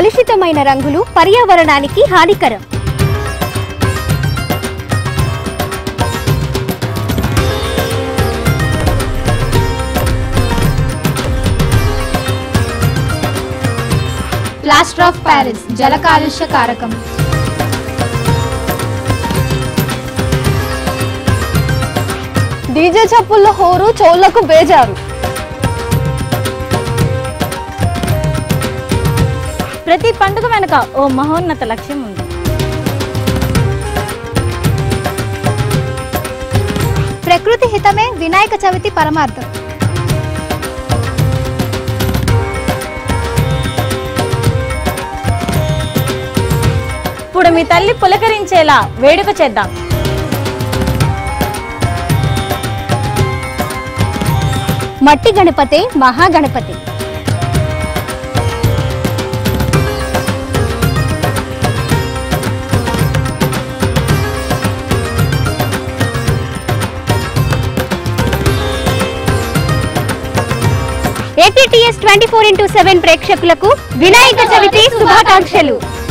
కలుషితమైన రంగులు పర్యావరణానికి హానికరం ప్లాస్టర్ ఆఫ్ ప్యారిస్ జల కాలుష్య కారకం డీజే చప్పుల్లో హోరు చోళ్లకు బేజారు ప్రతి పండుగ వెనుక ఓ మహోన్నత లక్ష్యం ఉంది ప్రకృతి హితమే వినాయక చవితి పరమార్థం ఇప్పుడు మీ తల్లి పులకరించేలా వేడుక చేద్దాం మట్టి గణపతే Mahaganapati APTS twenty four into seven ప్రేక్షకులకు వినాయక చవితి శుభాకాంక్షలు